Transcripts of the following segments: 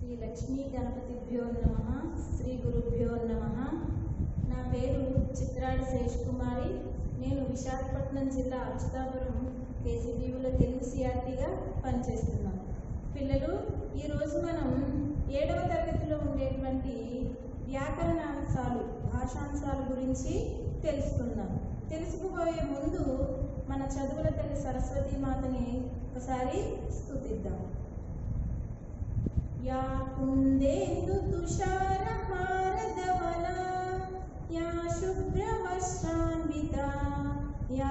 శ్రీ లక్ష్మీ గణపతిభ్యో నమ శ్రీ గురుభ్యో నమ నా పేరు చిత్రాడి శేష్ కుమారి నేను విశాఖపట్నం జిల్లా అచ్యుతాపురం కేసీబీలో తెలుగు సిఆర్టీగా పనిచేస్తున్నాను పిల్లలు ఈరోజు మనం ఏడవ తరగతిలో ఉండేటువంటి వ్యాకరణాంశాలు భాషాంశాల గురించి తెలుసుకుందాం తెలుసుకుపోయే ముందు మన చదువుల తల్లి సరస్వతీ మాతని ఒకసారి స్తుతిద్దాం या कुन्देन्दु तुषारहारधवला या शुभ्रवस्त्रान्विता या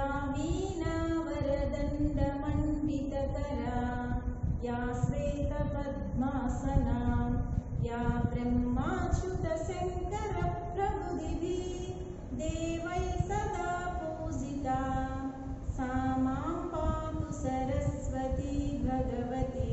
वीणावरदण्डमण्डितकरा या श्वेतपद्मासना या ब्रह्माच्युतशङ्करप्रभुदिभिः देवैः सदा पूजिता सा मां पातु सरस्वती भगवती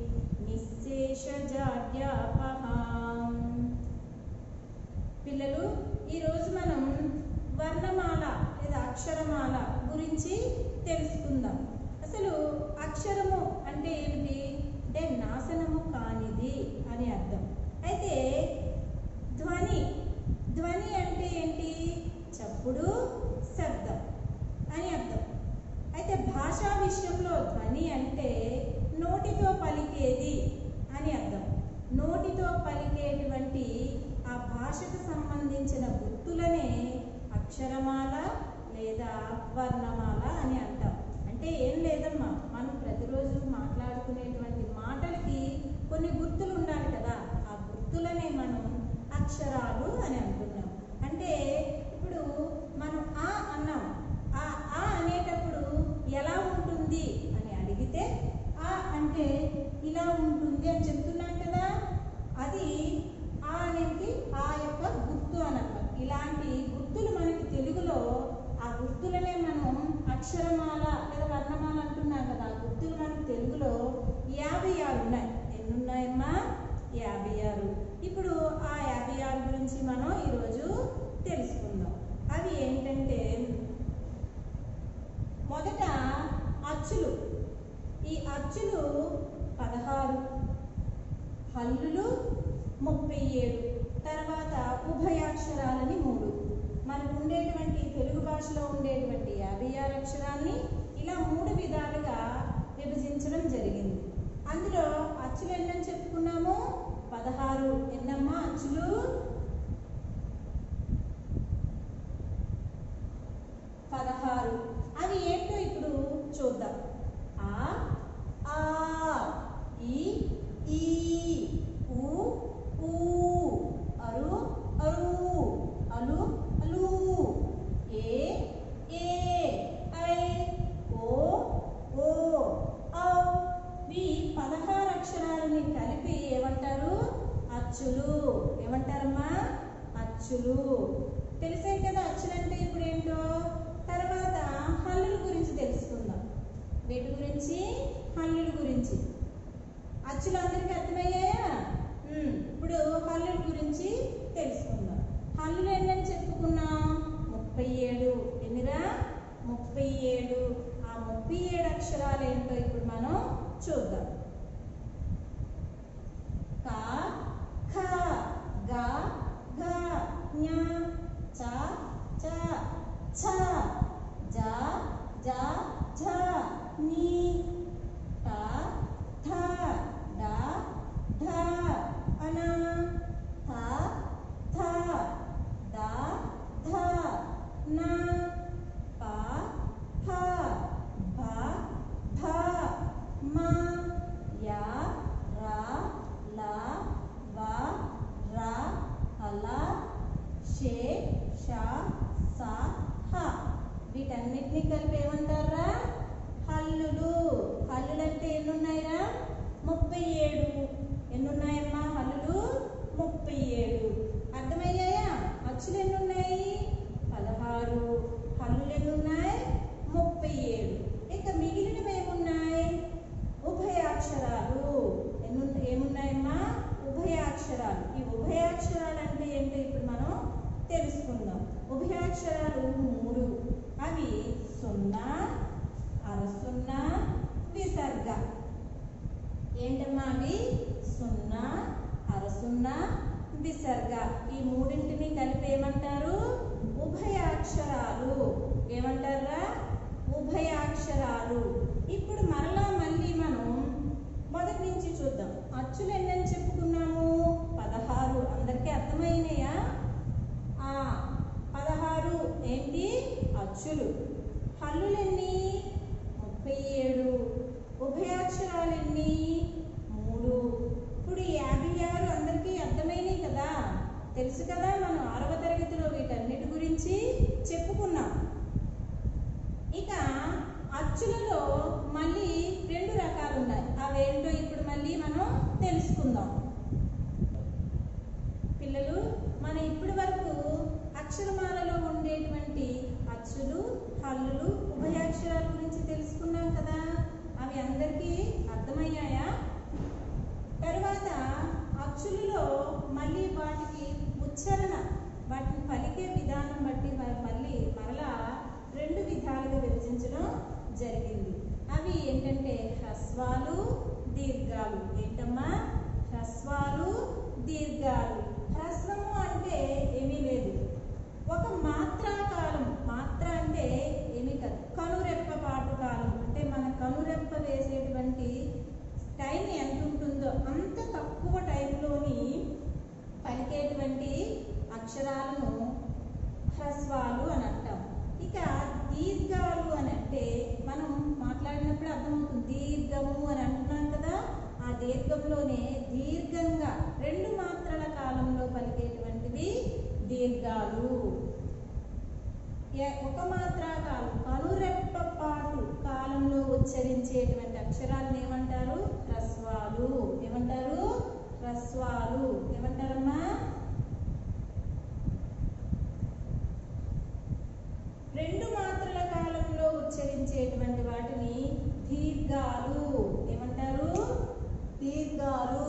నిశ్శేషజాడ్యాపహాం పిల్లలు ఈరోజు మనం వర్ణమాల లేదా అక్షరమాల గురించి తెలుసుకుందాం అసలు అక్షరము అంటే ఏమిటి అంటే నాశనము కానిది అని అర్థం అయితే ధ్వని ధ్వని అంటే ఏంటి చప్పుడు శబ్దం అని అర్థం అయితే భాషా విషయంలో ధ్వని అంటే నోటితో పలికేది అని అర్థం నోటితో పలికేటువంటి ఆ భాషకు సంబంధించిన గుర్తులనే అక్షరమాల లేదా వర్ణమాల అని అంటాం అంటే ఏం లేదమ్మా మనం ప్రతిరోజు మాట్లాడుకునేటువంటి మాటలకి కొన్ని గుర్తులు ఉండాలి కదా ఆ గుర్తులనే మనం అక్షరాలు అని అంటున్నాం అంటే ఇప్పుడు మనం ఆ అన్నాం ఆ ఆ అనేటప్పుడు ఎలా ఉంటుంది అని అడిగితే ఆ అంటే ఇలా ఉంటుంది అని చెప్తున్నాం కదా అది ఆ అనేది ఆ యొక్క గుర్తు అనమాట ఇలాంటి గుర్తులు మనకి తెలుగులో ఆ గుర్తులనే మనం అక్షరమాల లేదా వర్ణమాల అంటున్నాం కదా ఆ గుర్తులు మనకి తెలుగులో యాభై ఆరు ఉన్నాయి ఎన్ని ఉన్నాయమ్మా యాభై ఆరు ఇప్పుడు ఆ యాభై ఆరు గురించి మనం ఈరోజు తెలుసుకుందాం అవి ఏంటంటే మొదట అచ్చులు ఈ అచ్చులు పదహారు హల్లులు ముప్పై ఏడు తర్వాత ఉభయాక్షరాలని మూడు మనకు ఉండేటువంటి తెలుగు భాషలో ఉండేటువంటి యాభై ఆరు అక్షరాన్ని ఇలా మూడు విధాలుగా విభజించడం జరిగింది అందులో అచ్చులు ఎన్నని చెప్పుకున్నాము పదహారు ఎన్నమ్మా అచ్చులు పదహారు అవి ఏంటో ఇప్పుడు చూద్దాం ఆ ఆ ఈ ఈ ఊ ఊ అరు అరు అలు అలు ఏ ఏ ఐ ఓ ఓ ఔ ఈ పదహారు అక్షరాలని కలిపి ఏమంటారు అచ్చులు ఏమంటారమ్మా అచ్చులు తెలిసే కదా అచ్చులంటే ఇప్పుడు ఏంటో తర్వాత హల్లుల గురించి తెలుసుకుందాం వీటి గురించి హల్లుల గురించి అచ్చులు అందరికీ అర్థమయ్యాయా ఉమ్, ఇప్పుడు హల్లుల గురించి తెలుసుకుందాం హల్లులు ఎన్నని చెప్పుకున్నాం ముప్పై ఏడు ఎన్నిరా ముప్పై ఏడు ఆ ముప్పై ఏడు అక్షరాలు ఏంటో ఇప్పుడు మనం చూద్దాం క ఖ గ ఘ ఞ చ చ ఛ జ జ ఝ నీ ట థ డ ఢ అన థ థ ద ధ న ప ఫ భ భ మ య ర ల వ ర హల షే ష స హ వీటన్నిటిని కలిపి ఏమంటారా హల్లులు హల్లులు అంటే ఎన్ని ఉన్నాయిరా ముప్పై ఏడు ఎన్ని ఉన్నాయమ్మా హల్లులు ముప్పై ఏడు అర్థమయ్యాయా అచ్చులు ఎన్ని ఉన్నాయి పదహారు హల్లులు ఎన్ని ఉన్నాయి ముప్పై ఏడు ఇక మిగిలినవి ఏమున్నాయి ఉభయాక్షరాలు ఎన్ని ఏమున్నాయమ్మా ఉభయాక్షరాలు ఈ ఉభయాక్షరాలు అంటే ఏంటో ఇప్పుడు మనం తెలుసుకుందాం ఉభయాక్షరాలు మూడు అవి సున్నా అరసున్నా విసర్గ ఏంటమ్మా అవి సున్నా సున్న విసర్గ ఈ మూడింటిని కలిపి ఏమంటారు ఉభయాక్షరాలు ఏమంటారా ఉభయాక్షరాలు ఇప్పుడు మరలా మళ్ళీ మనం మొదటి నుంచి చూద్దాం అచ్చులు ఎన్నని చెప్పుకున్నాము పదహారు అందరికీ అర్థమైనయా ఆ పదహారు ఏంటి అచ్చులు హల్లులెన్ని ముప్పై ఏడు ఉభయాక్షరాలెన్ని మూడు ఇప్పుడు ఈ యాభై ఆరు అందరికీ అర్థమైనవి కదా తెలుసు కదా మనం ఆరవ తరగతిలో వీటన్నిటి గురించి చెప్పుకున్నాం ఇక అచ్చులలో మళ్ళీ రెండు రకాలు ఉన్నాయి అవేంటో ఇప్పుడు మళ్ళీ మనం తెలుసుకుందాం పిల్లలు మనం ఇప్పటి వరకు అక్షరమాలలో ఉండేటువంటి అచ్చులు హల్లులు ఉభయాక్షరాల గురించి తెలుసుకున్నాం కదా అవి అందరికీ అర్థమయ్యాయా తరువాత అచ్చులలో మళ్ళీ వాటికి ఉచ్చారణ వాటిని పలికే విధానం బట్టి మరి మళ్ళీ మరలా రెండు విధాలుగా విభజించడం జరిగింది అవి ఏంటంటే హ్రస్వాలు దీర్ఘాలు ఏంటమ్మా హ్రస్వాలు దీర్ఘాలు హ్రస్వము అంటే ఏమీ లేదు ఒక మాత్రా కాలం మాత్ర అంటే ఏమీ కాదు కనురెప్ప పాటు కాలం అంటే మన కనురెప్ప వేసేటువంటి టైం ఎంత ఉంటుందో అంత తక్కువ టైంలోని పలికేటువంటి అక్షరాలను హ్రస్వాలు అని అంటాం ఇక దీర్ఘాలు అని అంటే మనం మాట్లాడినప్పుడు అర్థమవుతుంది దీర్ఘము అని అంటున్నాం కదా ఆ దీర్ఘంలోనే దీర్ఘంగా రెండు మాత్రల కాలంలో పలికేటువంటివి దీర్ఘాలు ఏ- ఒక మాత్ర కాలం కనురెప్ప పాటు కాలంలో ఉచ్చరించేటువంటి అక్షరాలను ఏమంటారు హ్రస్వాలు ఏమంటారు హ్రస్వాలు ఏమంటారమ్మా రెండు మాత్రల కాలంలో ఉచ్చరించేటువంటి వాటిని దీర్ఘాలు ఏమంటారు దీర్ఘాలు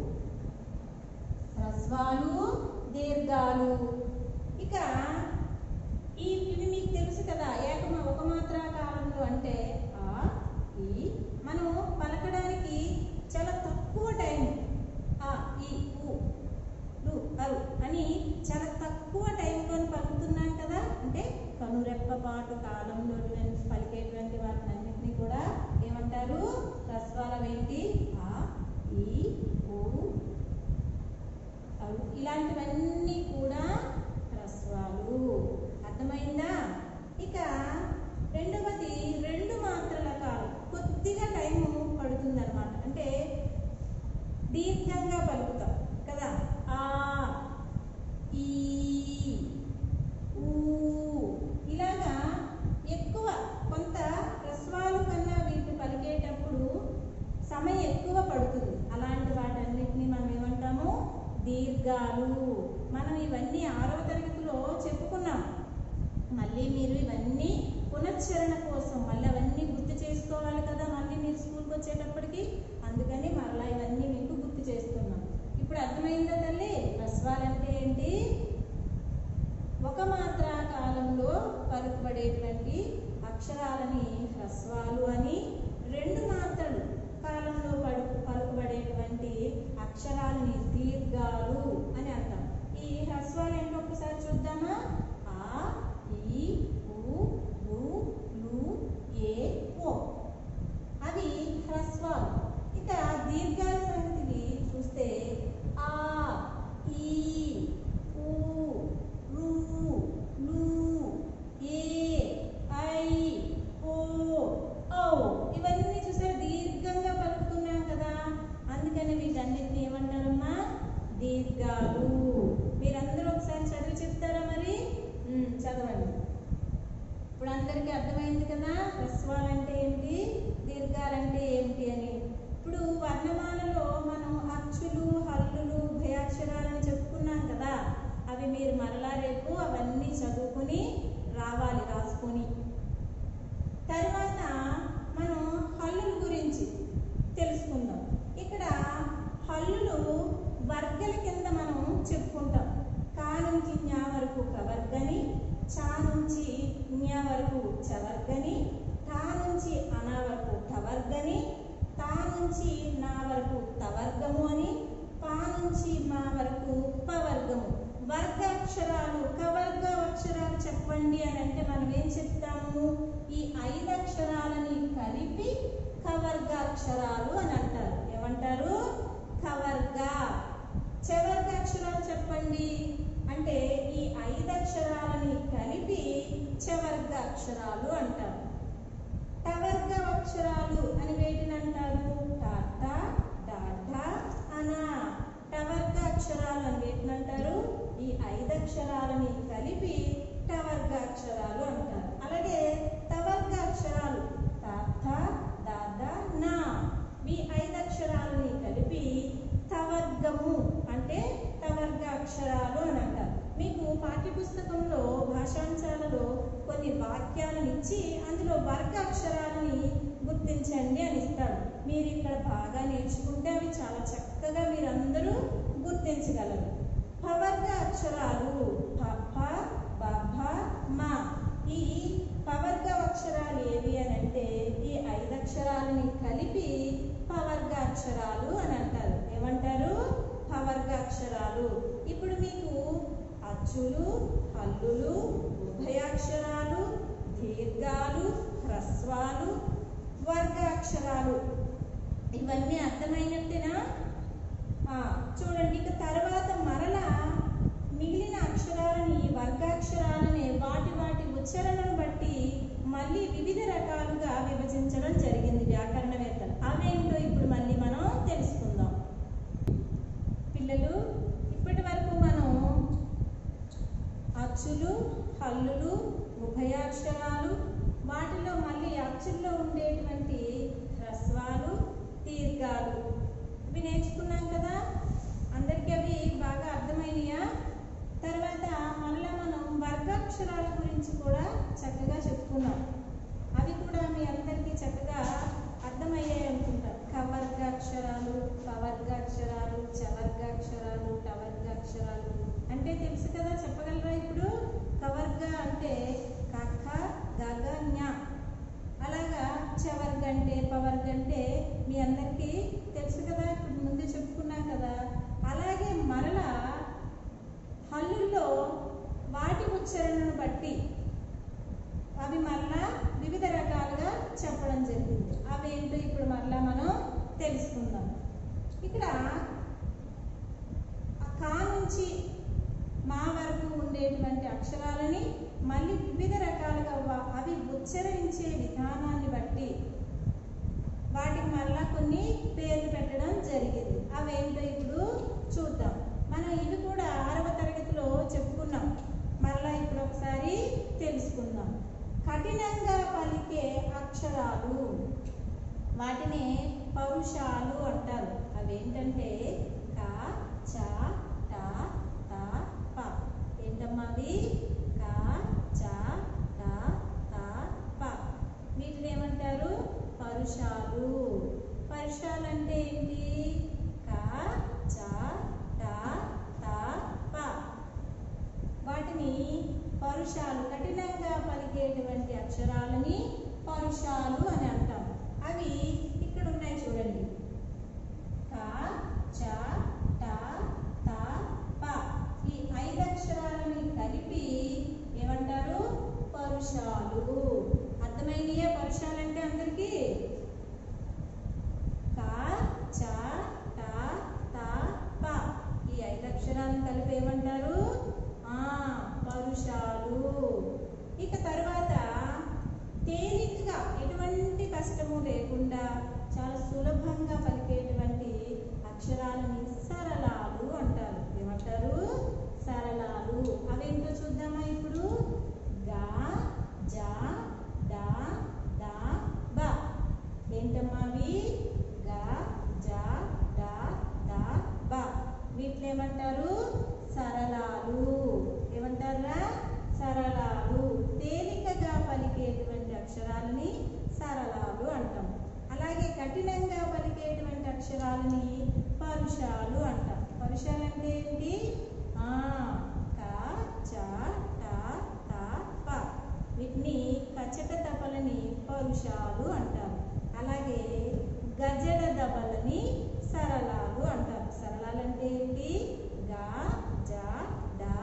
హ్రస్వాలు దీర్ఘాలు ఇక ఈ ఇవి మీకు తెలుసు కదా ఏకమ ఒక మాత్ర కాలంలో అంటే ఆ ఈ మనం పలకడానికి చాలా తక్కువ టైం ఆ ఈ ఊ లు అరు అని చాలా తక్కువ టైంలో పలుకుతున్నాం కదా అంటే కనురెప్పపాటు కాలంలో పలికేటువంటి వాటిని అన్నింటినీ కూడా ఏమంటారు రస్వాలం ఏంటి ఆ ఈ ఊ అరు ఇలాంటివన్నీ కూడా హ్రస్వాలు అర్థమైందా ఇక రెండవది రెండు మాత్రల కాలం కొద్దిగా టైము పడుతుందన్నమాట అంటే దీర్ఘంగా పలుకుతాం కదా ఆ ఈ ఊ ఇలాగా ఎక్కువ కొంత హ్రస్వాలు కన్నా వీటిని పలికేటప్పుడు సమయం ఎక్కువ పడుతుంది అలాంటి వాటన్నిటిని మనం ఏమంటాము దీర్ఘాలు మనం ఇవన్నీ ఆరవ తరగతిలో చెప్పుకున్నాం మళ్ళీ మీరు ఇవన్నీ పునశ్చరణ కోసం మళ్ళీ అవన్నీ గుర్తు చేసుకోవాలి కదా మళ్ళీ మీరు స్కూల్కి వచ్చేటప్పటికి అందుకని మరలా ఇవన్నీ మీకు గుర్తు చేస్తున్నాం ఇప్పుడు అర్థమైందా తల్లి హ్రస్వాలంటే ఏంటి ఒక మాత్ర కాలంలో పలుకుబడేటువంటి అక్షరాలని హ్రస్వాలు అని రెండు మాత్రలు కాలంలో పడు పలుకుబడేటువంటి అక్షరాలని దీర్ఘాలు అని అంటాం ఈ హ్రస్వాలు ఏంటో ఒకసారి చూద్దామా ఆ ఈ ఉ ఊ లు ఏ ఓ అవి హ్రస్వాలు ఇక దీర్ఘాల సంగతిని చూస్తే ఆ ఈ ఊ రు లు ఏ ఐ ఓ ఔ ఇవన్నీ చూసారు దీర్ఘంగా పలుకుతున్నాం కదా అందుకని వీటన్నిటిని ఏమంటారమ్మా దీర్ఘాలు మీరందరూ ఒకసారి చదివి చెప్తారా మరి ఉమ్, చదవండి ఇప్పుడు అందరికీ అర్థమైంది కదా హ్రస్వాలంటే ఏంటి దీర్ఘాలంటే ఏంటి అని ఇప్పుడు వర్ణమాలలో మనం అచ్చులు హల్లులు భయాక్షరాలని చెప్పుకున్నాం కదా అవి మీరు మరలా రేపు అవన్నీ చదువుకొని రావాలి రాసుకొని తర్వాత మనం హల్లుల గురించి తెలుసుకుందాం ఇక్కడ హల్లులు వర్గల కింద మనం చెప్పుకుంటాం కా నుంచి జ్ఞా వరకు కవర్గని చా నుంచి జ్ఞా వరకు చవర్గని టా నుంచి అనా వరకు టవర్గని తా నుంచి నా వరకు తవర్గము అని పా నుంచి మా వర్గాక్షరాలు కవర్గ అక్షరాలు చెప్పండి అని అంటే మనం ఏం చెప్తాము ఈ ఐదు అక్షరాలని కలిపి కవర్గాక్షరాలు అని అంటారు ఏమంటారు కవర్గ చవర్గ అక్షరాలు చెప్పండి అంటే ఈ ఐదు అక్షరాలని కలిపి చవర్గ అక్షరాలు అంటారు టవర్గ అక్షరాలు అని వేటిని అంటారు టాటా డాటా అనా టవర్గ అక్షరాలు అని వేటిని అంటారు ఈ ఐదు అక్షరాలని కలిపి టవర్గ అక్షరాలు అంటారు అలాగే తవర్గ అక్షరాలు తాత దాదా నా ఈ ఐదు అక్షరాలని కలిపి తవర్గము అంటే తవర్గ అక్షరాలు అని అంటారు మీకు పాఠ్యపుస్తకంలో భాషాంశాలలో కొన్ని వాక్యాలను ఇచ్చి అందులో వర్గ అక్షరాలని గుర్తించండి అని ఇస్తాడు మీరు ఇక్కడ బాగా నేర్చుకుంటే అవి చాలా చక్కగా మీరందరూ గుర్తించగలరు పవర్గ అక్షరాలు పప్ప బభ మా ఈ పవర్గ అక్షరాలు ఏవి అని అంటే ఈ ఐదు అక్షరాలని కలిపి పవర్గ అక్షరాలు అని అంటారు ఏమంటారు పవర్గ అక్షరాలు ఇప్పుడు మీకు అచ్చులు హల్లులు ఉభయాక్షరాలు దీర్ఘాలు హ్రస్వాలు వర్గాక్షరాలు ఇవన్నీ అర్థమైనట్టేనా ఆ, చూడండి ఇక తర్వాత మరలా మిగిలిన అక్షరాలని వర్గాక్షరాలని వాటి వాటి ఉచ్చారణను బట్టి మళ్ళీ వివిధ రకాలుగా విభజించడం జరిగింది వ్యాకరణవేత్తలు అవేంటో ఇప్పుడు మళ్ళీ మనం తెలుసుకుందాం పిల్లలు ఇప్పటి వరకు మనం అచ్చులు హల్లులు ఉభయాక్షరాలు వాటిలో మళ్ళీ అచ్చుల్లో ఉండేటువంటి హ్రస్వాలు దీర్ఘాలు ఇవి నేర్చుకున్నాం కదా అందరికీ అవి బాగా అర్థమైనయా తర్వాత మళ్ళా మనం వర్గాక్షరాల గురించి కూడా చక్కగా చెప్పుకున్నాం అవి కూడా మీ అందరికీ చక్కగా అర్థమయ్యాయి అనుకుంటా కవర్గాక్షరాలు పవర్గాక్షరాలు చవర్గాక్షరాలు టవర్గాక్షరాలు అంటే తెలుసు కదా చెప్పగలరా ఇప్పుడు కవర్గ అంటే కక్క గగ జ్ఞ అలాగా చవర్గ అంటే పవర్గ అంటే మీ అందరికీ తెలుసు కదా ఇప్పుడు ముందే చెప్పుకున్నాం కదా అలాగే మరలా హల్లుల్లో వాటి ఉచ్చారణను బట్టి అవి మరలా వివిధ రకాలుగా చెప్పడం జరిగింది అవేంటో ఇప్పుడు మరలా మనం తెలుసుకుందాం ఇక్కడ ఆ కా నుంచి మా వరకు ఉండేటువంటి అక్షరాలని మళ్ళీ వివిధ రకాలుగా వా- అవి ఉచ్చరించే విధానాన్ని బట్టి వాటికి మళ్ళా కొన్ని పేర్లు పెట్టడం జరిగింది అవేంటో ఇప్పుడు చూద్దాం మనం ఇవి కూడా ఆరవ తరగతిలో చెప్పుకున్నాం మరలా ఇప్పుడు ఒకసారి తెలుసుకుందాం కఠినంగా పలికే అక్షరాలు వాటిని పౌరుషాలు అంటారు అవేంటంటే క చ ట త ప ఏంటమ్మా అవి క చ ట త ప వీటిని ఏమంటారు పరుషాలు పరుషాలు అంటే ఏంటి క చ ట త ప వాటిని పరుషాలు కఠినంగా పలికేటువంటి అక్షరాలని పరుషాలు అని అంటాం అవి ఇక్కడ ఉన్నాయి చూడండి క చ ట త ప ఈ ఐదు అక్షరాలని కలిపి ఏమంటారు పరుషాలు అర్థమైనయే పరుషాలు అంటే అందరికీ క చ ట త ప ఈ ఐదు అక్షరాలను కలిపి ఏమంటారు ఆ పరుషాలు ఇక తర్వాత తేలికగా ఎటువంటి కష్టము లేకుండా చాలా సులభంగా పలికేటువంటి అక్షరాలని సరళాలు అంటారు ఏమంటారు సరళాలు అవేంటో చూద్దామా ఇప్పుడు గా జా డా దా బ ఏంటమ్మా అవి గా జా డా దా బ వీటిని ఏమంటారు సరళాలు ఏమంటారా సరళాలు తేలికగా పలికేటువంటి అక్షరాలని సరళాలు అంటాం అలాగే కఠినంగా పలికేటువంటి అక్షరాలని పరుషాలు అంటాం పరుషాలు అంటే ఏంటి ఆ క చ ట త ప వీటిని కచట దబలని పరుషాలు అంటారు అలాగే గజడ దబలని సరళాలు అంటారు సరళాలు అంటే ఏంటి గా జ డ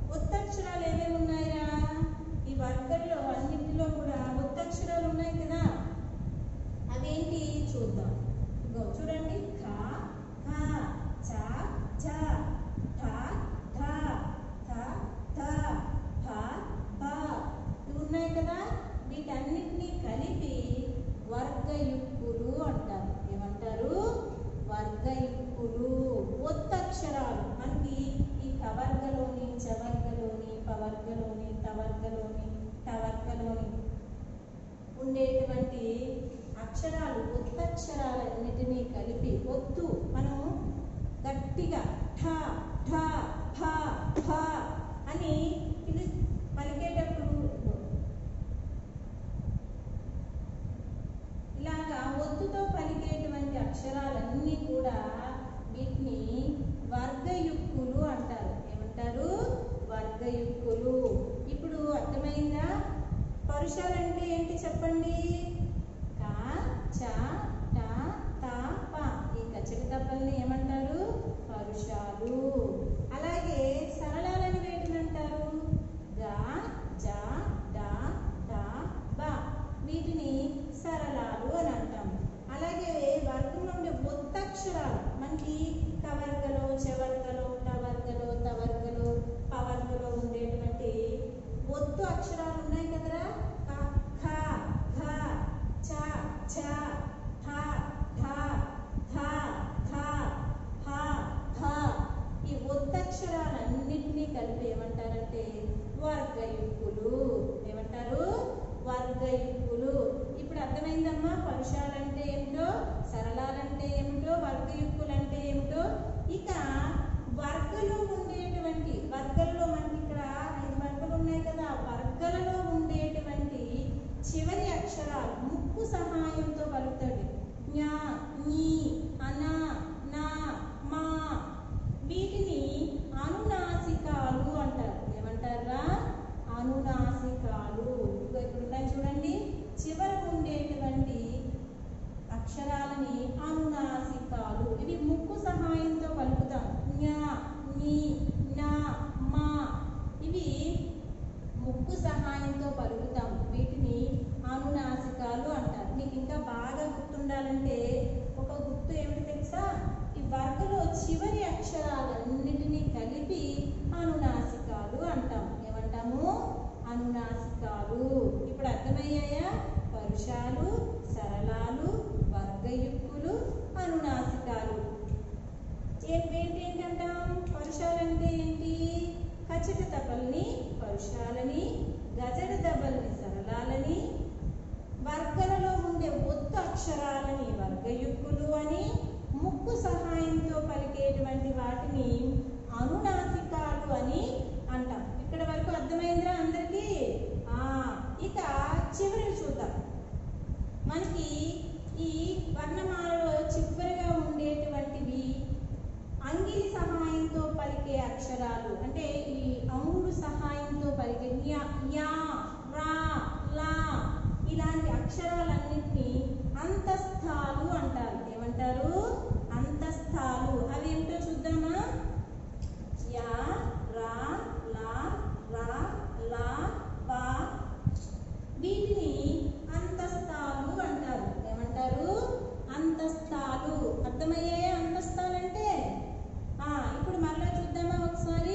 ఒత్తక్షరాలు ఏమేమి ఉన్నాయా ఈ వర్గంలో అన్నింటిలో కూడా ఒత్తక్షరాలు ఉన్నాయి కదా అవేంటి చూద్దాం ఇగో చూడండి ఖ ఖ చ చ ఠ ఠ థ థ ఫ ఫ ఇవి ఉన్నాయి కదా వీటన్నిటినీ కలిపి వర్గయుక్కులు అంటారు ఏమంటారు వర్గయుక్కులు ఒత్తక్షరాలు మనకి ఈ కవర్గలోని చవర్గలోని పవర్గలోని తవర్గలోని టవర్గలోని ఉండేటువంటి అక్షరాలు ఒత్తక్షరాలన్నిటినీ కలిపి ఒత్తు మనం గట్టిగా ఠ ఠ ఫ ఫ అని పిలి పలికేటప్పుడు ఇలాగా ఒత్తుతో పలికేటువంటి అక్షరాలన్నీ కూడా వీటిని వర్గయుక్కులు అంటారు ఏమంటారు వర్గయుక్కులు ఇప్పుడు అర్థమైందా పరుషాలంటే ఏంటి చెప్పండి క చ ట త ప ఈ కచ్చటి తప్పల్ని ఏమంటారు పరుషాలు అలాగే సరళాలని వేటిని అంటారు గ జ డ ద బ వీటిని సరళాలు అని అంటాం అలాగే వర్గంలో ఉండే ఒత్తక్షరాలు మనకి కవర్గలో చెవర్గలో టవర్గలో తవర్గలో పవర్గలో ఉండేటువంటి ఒత్తు అక్షరాలు ఉన్నాయి కదరా క ఖ ఘ చ ఛ ఠ ఠ థ థ హ హ ఈ ఒత్తక్షరాలన్నింటినీ కలిపి ఏమంటారంటే వర్గయుక్కులు ఏమంటారు వర్గయుక్కులు ఇప్పుడు అర్థమైందమ్మా పరుషాలంటే ఏమిటో సరళాలంటే ఏమిటో వర్గయుక్కులు అంటే ఏమిటో ఇక వర్గలో ఉండేటువంటి వర్గల్లో మనకి ఇక్కడ ఐదు వర్గలు ఉన్నాయి కదా వర్గలలో ఉండేటువంటి చివరి అక్షరాలు ముక్కు సహాయంతో పలుకుతాడు జ్ఞా నీ అన నా మా వీటిని అనునాసికాలు అంటారు ఏమంటారా అనునాసికాలు ఇదిగో ఇక్కడ ఉన్నాయి చూడండి చివర ఉండేటువంటి అక్షరాలని అనునాసికాలు ఇవి ముక్కు సహాయంతో పలుకుతాం జ్ఞా నీ నా మా ఇవి ముక్కు సహాయంతో పలుకుతాం వీటిని అనునాసికాలు అంటారు మీకు ఇంకా బాగా గుర్తుండాలంటే ఒక గుర్తు ఏమిటి తెలుసా ఈ వర్గలో చివరి అక్షరాలన్నిటినీ కలిపి అనునాసికాలు అంటాం ఏమంటాము అనునాసికాలు ఇప్పుడు అర్థమయ్యాయా పరుషాలు సరళాలు వర్గయుక్కులు అనునాసికాలు ఏంటి ఏంటంటాం పరుషాలంటే ఏంటి కచట తపల్ని పరుషాలని గజడ దబల్ని సరళాలని వర్గలలో ఉండే ఒత్తు అక్షరాలని వర్గయుక్కులు అని ముక్కు సహాయంతో పలికేటువంటి వాటిని అనునాసికాలు అని అంటాం ఇక్కడ వరకు అర్థమైందిరా అందరికీ ఆ ఇక చివరి చూద్దాం మనకి ఈ వర్ణమాలలో చివరిగా ఉండేటువంటివి అంగిలి సహాయంతో పలికే అక్షరాలు అంటే ఈ అంగుడు సహాయంతో పలికే న్యా యా రా లా ఇలాంటి అక్షరాలన్నింటినీ అంతస్థాలు అంటారు ఏమంటారు అంతస్థాలు అవి ఏమిటో చూద్దామా యా రా లా రా లా వా వీటిని అంతస్తాలు అంటారు ఏమంటారు అంతస్తాలు అర్థమయ్యాయా అంతస్తాలంటే ఆ ఇప్పుడు మరలా చూద్దామా ఒకసారి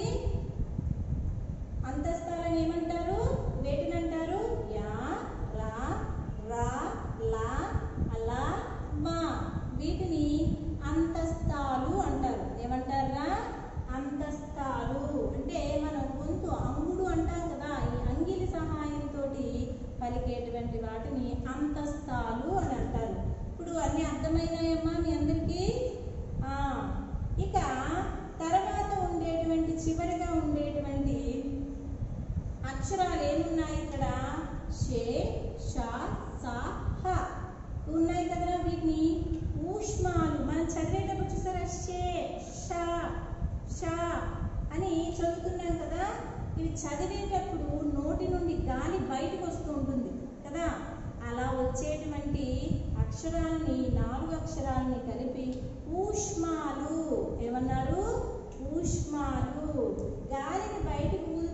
అంతస్తాలని ఏమంటారు వేటిని అంటారు యా రా రా లా అలా మా వీటిని అంతస్తాలు అంటారు ఏమంటారా అంతస్తాలు అంటే మనం గొంతు అంగుడు అంటాం కదా ఈ అంగిలి సహాయంతో పలికేటువంటి వాటిని అంతస్తాలు అని అంటారు ఇప్పుడు అన్ని అర్థమైనాయమ్మా మీ అందరికీ ఆ, ఇక తర్వాత ఉండేటువంటి చివరిగా ఉండేటువంటి అక్షరాలు ఏమున్నాయి ఇక్కడ షే షా సా హ ఉన్నాయి కదరా వీటిని ఊష్మాలు మనం చదివేటప్పుడు చూసారా షే షా షా అని చదువుతున్నాం కదా ఇవి చదివేటప్పుడు నోటి నుండి గాలి బయటకు వస్తూ ఉంటుంది కదా అలా వచ్చేటువంటి అక్షరాలని నాలుగు అక్షరాలని కలిపి ఊష్మాలు ఏమన్నారు ఊష్మాలు గాలిని బయటకు ఊదు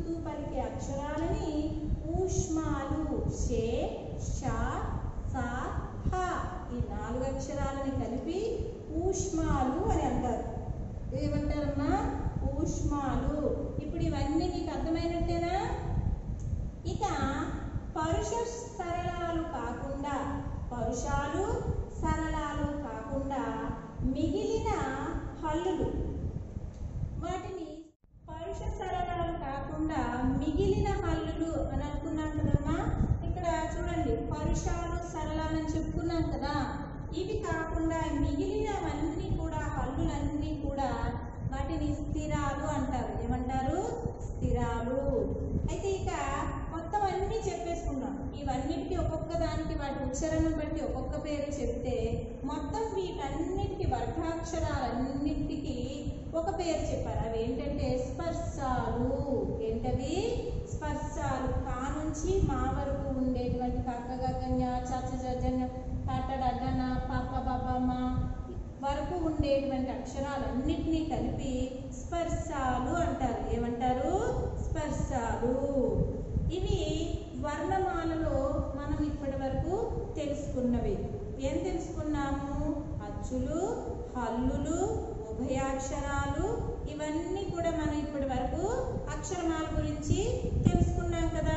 అక్షరాలను కలిపి ఊష్మాలు అని అంటారు ఏమంటారమ్మా ఊష్మాలు ఇప్పుడు ఇవన్నీ మీకు అర్థమైనట్టేనా ఇక పరుష సరళాలు కాకుండా పరుషాలు సరళాలు కాకుండా మిగిలిన హల్లులు వాటిని పరుష సరళాలు కాకుండా మిగిలిన హల్లులు అని అనుకున్నాం కదమ్మా ఇక్కడ చూడండి పరుషాలు సరళాలని చెప్పుకున్నాం కదా ఇవి కాకుండా మిగిలినవన్నీ కూడా హల్లులన్నీ కూడా వాటిని స్థిరాలు అంటారు ఏమంటారు స్థిరాలు అయితే ఇక మొత్తం అన్నీ చెప్పేసుకున్నాం ఇవన్నిటికీ ఒక్కొక్క దానికి వాటి ఉచ్చారణను బట్టి ఒక్కొక్క పేరు చెప్తే మొత్తం వీటన్నిటికీ వర్గాక్షరాలన్నిటికీ ఒక పేరు చెప్పారు అవి ఏంటంటే స్పర్శాలు ఏంటవి స్పర్శాలు కా నుంచి మా వరకు ఉండేటువంటి కక్క గగ్గన్య చచ్చ జజన్య కట్టడడ్డన పాప బాబమ్మ వరకు ఉండేటువంటి అక్షరాలన్నిటినీ కలిపి స్పర్శాలు అంటారు ఏమంటారు స్పర్శాలు ఇవి వర్ణమాలలో మనం ఇప్పటి వరకు తెలుసుకున్నవి ఏం తెలుసుకున్నాము అచ్చులు హల్లులు ఉభయాక్షరాలు ఇవన్నీ కూడా మనం ఇప్పటి వరకు అక్షరమాల గురించి తెలుసుకున్నాం కదా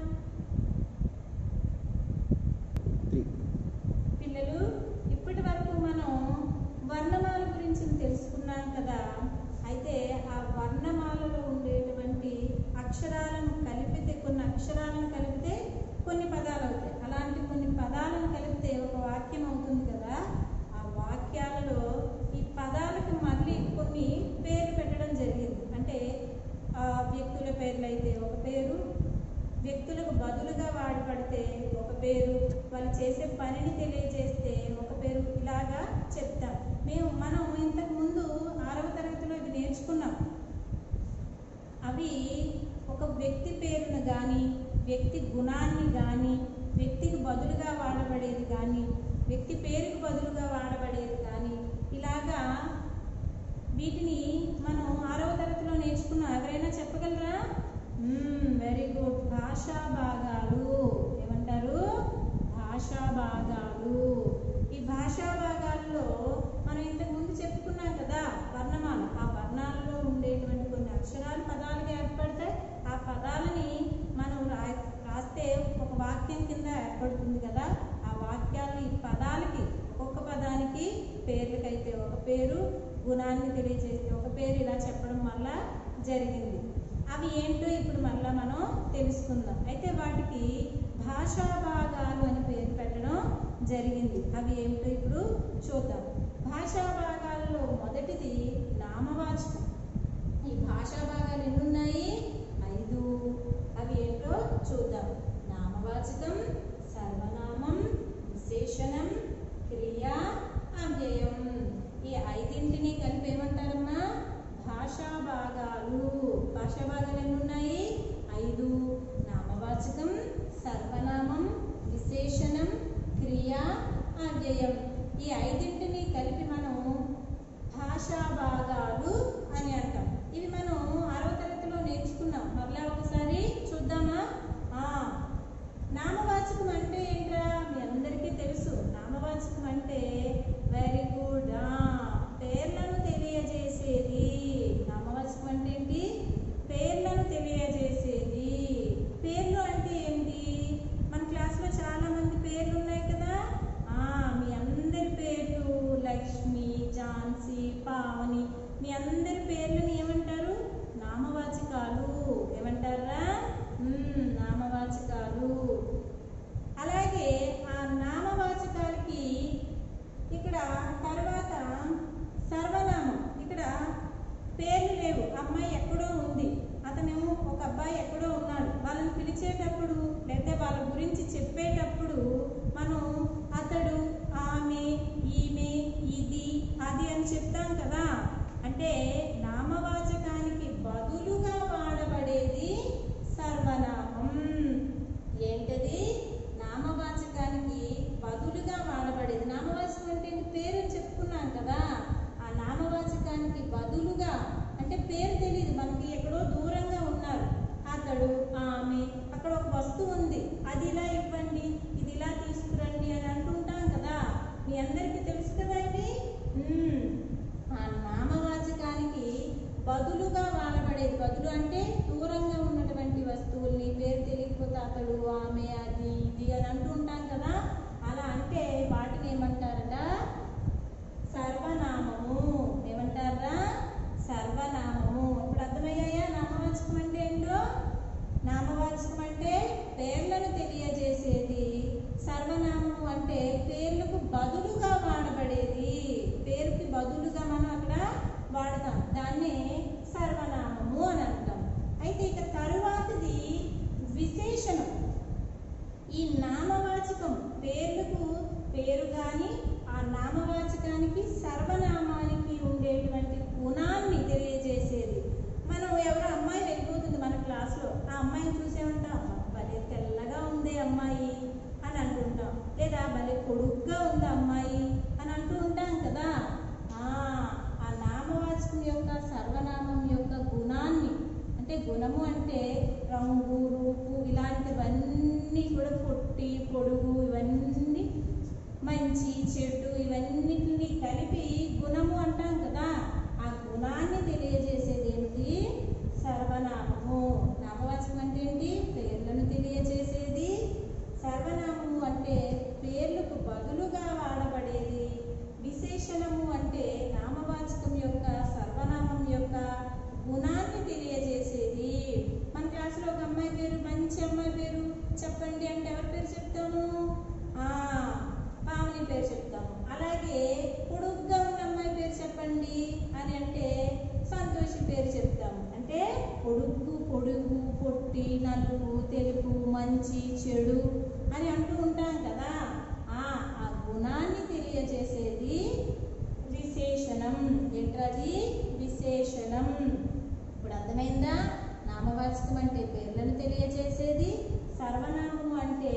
త్రీ పిల్లలు ఇప్పటి వరకు మనం వర్ణమాల గురించి తెలుసుకున్నాం కదా అయితే ఆ వర్ణమాలలో ఉండేటువంటి అక్షరాలను కలిపితే కొన్ని అక్షరాలను కలిపితే కొన్ని పదాలు అవుతాయి అలాంటి కొన్ని పదాలను కలిపితే ఒక వాక్యం అవుతుంది కదా ఆ వాక్యాలలో ఈ పదాలకు మళ్ళీ కొన్ని పేర్లు పెట్టడం జరిగింది అంటే ఆ వ్యక్తుల పేర్లు అయితే ఒక పేరు వ్యక్తులకు బదులుగా వాడబడితే ఒక పేరు వాళ్ళు చేసే పనిని తెలియజేస్తే ఒక పేరు ఇలాగా చెప్తాం మేము మనం ఇంతకు ముందు ఆరవ తరగతిలో ఇవి నేర్చుకున్నాం అవి ఒక వ్యక్తి పేరును కానీ వ్యక్తి గుణాన్ని కానీ వ్యక్తికి బదులుగా వాడబడేది కానీ వ్యక్తి పేరుకు బదులుగా వాడబడేది కానీ ఇలాగా వీటిని మనం ఆరవ తరగతిలో నేర్చుకున్నాం ఎవరైనా చెప్పగలరా వెరీ గుడ్ భాషా భాగాలు ఏమంటారు భాషా భాగాలు ఈ భాషా భాగాల్లో మనం ఇంతకు ముందు చెప్పుకున్నాం కదా వర్ణమాల ఆ వర్ణాలలో ఉండేటువంటి కొన్ని అక్షరాలు పదాలుగా ఏర్పడతాయి ఆ పదాలని మనం రా రాస్తే ఒక వాక్యం కింద ఏర్పడుతుంది కదా ఆ వాక్యాలు ఈ పదాలకి ఒక్కొక్క పదానికి పేర్లకైతే ఒక పేరు గుణాన్ని తెలియజేస్తే ఒక పేరు ఇలా చెప్పడం వల్ల జరిగింది అవి ఏంటో ఇప్పుడు మళ్ళా మనం తెలుసుకుందాం అయితే వాటికి భాషా భాగాలు అని పేరు పెట్టడం జరిగింది అవి ఏమిటో ఇప్పుడు చూద్దాం భాషా భాగాల్లో మొదటిది నామవాచకం ఈ భాషా భాగాలు ఎన్ని ఉన్నాయి ఐదు అవి ఏంటో చూద్దాం నామవాచకం సర్వనామం విశేషణం క్రియ అవ్యయం ఈ ఐదింటిని కలిపి ఏమంటారమ్మా భాషా భాగాలు భాషా భాగాలు ఎన్ని ఉన్నాయి ఐదు నామవాచకం సర్వనామం విశేషణం క్రియ అవ్యయం ఈ ఐదింటిని కలిపి మనం భాషా భాగాలు అని అంటాం ఇవి మనం ఆరవ తరగతిలో నేర్చుకున్నాం మరలా ఒకసారి చూద్దామా ఆ, నామవాచకం అంటే ఏంట్రా మీ అందరికీ తెలుసు నామవాచకం అంటే వెరీ గుడ్ పేర్లను తెలియజేసేది నామవాచకం అంటే ఏంటి పేర్లను తెలియజేసేది పేర్లు అంటే ఏంటి మన క్లాస్లో చాలా మంది పేర్లు ఉన్నాయి కదా ఆ, మీ అందరి పేర్లు లక్ష్మి ఝాన్సీ పావని మీ అందరి పేర్లను ఏమంటారు నామవాచకాలు ఏమంటారా మ్మ్, నామవాచకాలు అలాగే ఆ నామవాచకాలకి ఇక్కడ తర్వాత సర్వనామం ఇక్కడ పేర్లు లేవు అమ్మాయి ఎక్కడో ఉంది అతను ఒక అబ్బాయి ఎక్కడో ఉన్నాడు వాళ్ళని పిలిచేటప్పుడు లేదా వాళ్ళ గురించి చెప్పేటప్పుడు మనం అతడు ఆమె ఈమె ఇది అది అని చెప్తాం కదా అంటే నామవాచకానికి బదులుగా వాడబడేది సర్వనామం ఏంటది నామవాచకానికి బదులుగా వాడబడేది నామవాచకం అంటే ఏంటి? పేరు అని చెప్పుకున్నాం కదా ఆ నామవాచకానికి బదులుగా అంటే పేరు తెలియదు మనకి ఎక్కడో దూరంగా ఉన్నారు అతడు ఆమె అక్కడ ఒక వస్తువు ఉంది అది ఇలా ఇవ్వండి ఇది ఇలా తీసుకురండి అని అంటుంటాం కదా మీ అందరికీ తెలుసు ఆమె అది ఇది అని అంటూ ఉంటాం కదా అలా అంటే వాటిని ఏమంటారట సర్వనామము ఏమంటారా సర్వనామము ఇప్పుడు అర్థమయ్యాయా నామవాచకం అంటే ఏంటో నామవాచకం అంటే పేర్లను తెలియజేసేది సర్వనామము అంటే పేర్లకు బదులుగా వాడబడేది పేరుకి బదులుగా మనం అక్కడ వాడతాం దాన్నే సర్వనామము అని అంటాం అయితే ఇక తరువాతది విశేషణం ఈ నామవాచకం పేర్లకు పేరు కానీ ఆ నామవాచకానికి సర్వనామానికి ఉండేటువంటి గుణాన్ని తెలియజేసేది మనం ఎవరో అమ్మాయి వెళ్ళిపోతుంది మన క్లాస్లో ఆ అమ్మాయిని చూసేమంటాం భలే తెల్లగా ఉంది అమ్మాయి అని అంటుంటాం లేదా భలే పొడుగ్గా ఉంది అమ్మాయి అని అంటూ ఉంటాం కదా ఆ ఆ నామవాచకం యొక్క సర్వనామం యొక్క గుణాన్ని అంటే గుణము అంటే రంగు రూపు ఇలాంటివన్నీ కూడా పొట్టి పొడుగు ఇవన్నీ మంచి చెడు ఇవన్నిటిని కలిపి గుణము అంటాం కదా ఆ గుణాన్ని తెలియజేసేది ఏమిటి సర్వనామము నామవాచకం అంటే ఏంటి పేర్లను తెలియజేసేది సర్వనామము అంటే పేర్లకు బదులుగా వాడబడేది విశేషణము అంటే నామవాచకం యొక్క సర్వనామం యొక్క గుణాన్ని తెలియజేసేది మన క్లాసులో ఒక అమ్మాయి పేరు మంచి అమ్మాయి పేరు చెప్పండి అంటే ఎవరి పేరు చెప్తాము ఆ పావని పేరు చెప్తాము అలాగే పొడుగ్గా ఉన్న అమ్మాయి పేరు చెప్పండి అని అంటే సంతోషి పేరు చెప్తాము అంటే పొడుగు పొడుగు పొట్టి నలుపు తెలుపు మంచి చెడు అని అంటూ ఉంటాం కదా ఆ ఆ గుణాన్ని తెలియజేసేది విశేషణం ఏంటది విశేషణం ఇప్పుడు అర్థమైందా నామవాచకం అంటే పేర్లను తెలియజేసేది సర్వనామము అంటే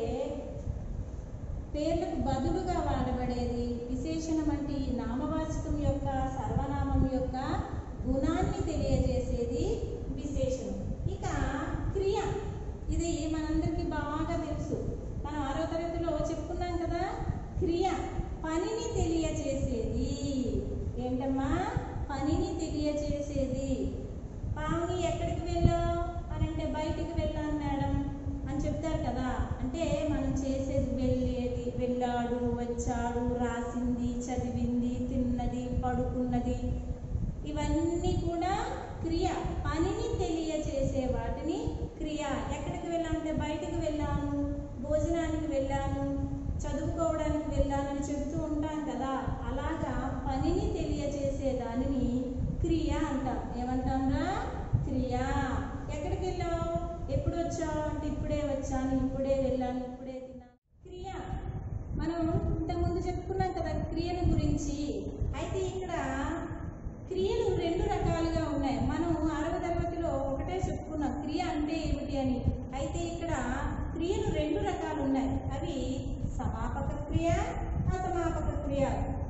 పేర్లకు బదులుగా వాడబడేది విశేషణం అంటే ఈ నామవాచకం యొక్క సర్వనామం యొక్క గుణాన్ని తెలియజేసేది విశేషణం ఇక క్రియ ఇది మనందరికీ బాగా తెలుసు మనం ఆరో తరగతిలో చెప్పుకున్నాం కదా క్రియ పనిని తెలియజేసేది ఏంటమ్మా పనిని తెలియజేసేది పావుని ఎక్కడికి వెళ్ళావు అని అంటే బయటికి వెళ్ళాను మేడం అని చెప్తారు కదా అంటే మనం చేసేది వెళ్ళేది వెళ్ళాడు వచ్చాడు రాసింది చదివింది తిన్నది పడుకున్నది ఇవన్నీ కూడా క్రియ పనిని తెలియచేసే వాటిని క్రియ ఎక్కడికి వెళ్ళామంటే బయటికి వెళ్ళాను భోజనానికి వెళ్ళాను చదువుకోవడానికి వెళ్ళానని చెబుతూ ఉంటాం కదా అలాగా పనిని తెలియచేసే దానిని క్రియ అంటాం ఏమంటాంరా క్రియ ఎక్కడికి వెళ్ళావు ఎప్పుడు వచ్చావు అంటే ఇప్పుడే వచ్చాను ఇప్పుడే వెళ్ళాను ఇప్పుడే తిన్నాను క్రియ మనం ఇంతకుముందు చెప్పుకున్నాం కదా క్రియల గురించి అయితే ఇక్కడ క్రియలు రెండు రకాలుగా ఉన్నాయి మనం ఆరవ తరగతిలో ఒకటే చెప్పుకున్నాం క్రియ అంటే ఏమిటి అని అయితే ఇక్కడ క్రియలు రెండు రకాలు ఉన్నాయి అవి సమాపక క్రియ అసమాపక క్రియ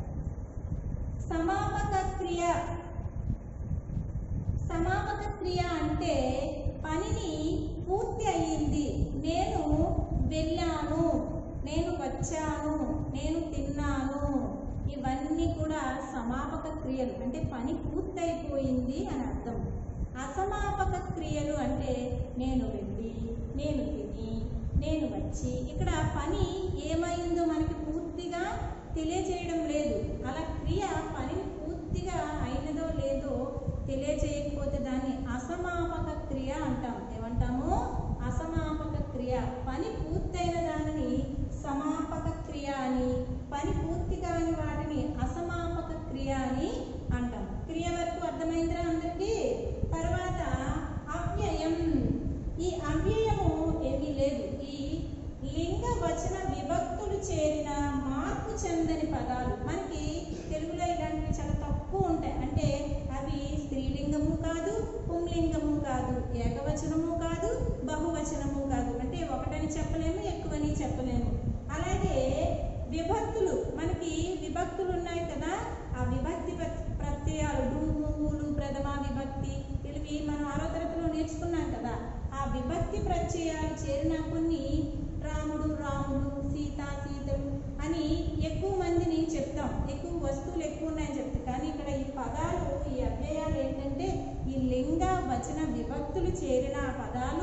సమాపక క్రియ సమాపక క్రియ అంటే పనిని పూర్తి అయ్యింది నేను వెళ్ళాను నేను వచ్చాను నేను తిన్నాను ఇవన్నీ కూడా సమాపక క్రియలు అంటే పని పూర్తయిపోయింది అని అర్థం అసమాపక క్రియలు అంటే నేను వెళ్ళి నేను తిని నేను వచ్చి ఇక్కడ పని ఏమైందో మనకి పూర్తిగా తెలియజేయడం లేదు అలా క్రియ పనిని పూర్తిగా అయినదో లేదో తెలియజేయకపోతే దాన్ని అసమాపక క్రియ అంటాం ఏమంటాము అసమాపక క్రియ పని పూర్తయిన దానిని సమాపక క్రియ అని పని పూర్తి కాని వాటిని అసమాపక క్రియ అని అంటాం క్రియ వరకు అర్థమైందిరా అందరికీ తర్వాత అవ్యయం ఈ అవ్యయము ఏమీ లేదు ఈ లింగ వచన విభక్తులు చేరిన మార్పు చెందని పదాలు మనకి తెలుగులో ఇలాంటివి చాలా తక్కువ ఉంటాయి అంటే అవి స్త్రీలింగము కాదు పుంలింగము కాదు ఏకవచనము కాదు బహువచనము కాదు అంటే ఒకటని చెప్పలేము ఎక్కువని చెప్పలేము అలాగే విభక్తులు మనకి విభక్తులు ఉన్నాయి కదా ఆ విభక్తి ప్ర- ప్రత్యయాలు డు మూలు ప్రథమ విభక్తి ఇవి మనం ఆరో తరగతిలో నేర్చుకున్నాం కదా ఆ విభక్తి ప్రత్యయాలు చేరిన కొన్ని రాముడు రాముడు సీత సీతలు అని ఎక్కువ మందిని చెప్తాం ఎక్కువ వస్తువులు ఎక్కువ ఉన్నాయని చెప్తాం కానీ ఇక్కడ ఈ పదాలు ఈ అవ్యయాలు ఏంటంటే ఈ లింగ వచన విభక్తులు చేరిన ఆ పదాలు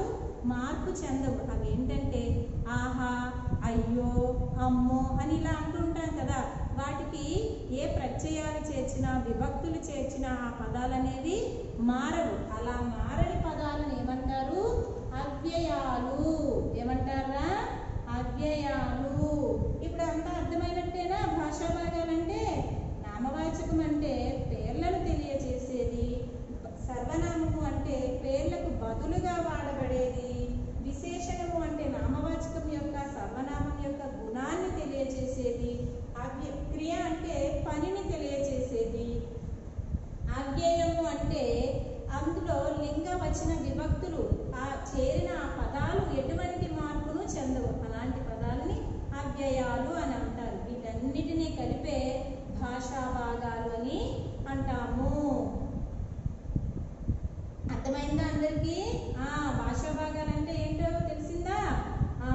మార్పు చెందవు అవి ఏంటంటే ఆహా అయ్యో అమ్మో అని ఇలా అంటుంటాం కదా వాటికి ఏ ప్రత్యయాలు చేర్చినా విభక్తులు చేర్చినా ఆ పదాలు అనేవి మారవు అలా మారని పదాలను ఏమంటారు అవ్యయాలు ఏమంటారా అవ్యయాలు ఇప్పుడు అంతా అర్థమైనట్టేనా భాషా భాగాలంటే నామవాచకం అంటే పేర్లను తెలియజేసేది సర్వనామము అంటే పేర్లకు బదులుగా వాడబడేది విశేషణము అంటే నామవాచకం యొక్క సర్వనామం యొక్క గుణాన్ని తెలియజేసేది అవ్య క్రియ అంటే పనిని తెలియజేసేది అవ్యయము అంటే అందులో లింగ వచన విభక్తులు ఆ చేరిన ఆ పదాలు ఎటువంటి మార్పును చెందవు అలాంటి పదాలని అవ్యయాలు అని అంటారు వీటన్నిటినీ కలిపే భాషా భాగాలు అని అంటాము అర్థమైందా అందరికీ ఆ భాషా భాగాలు అంటే ఏంటో తెలిసిందా ఆ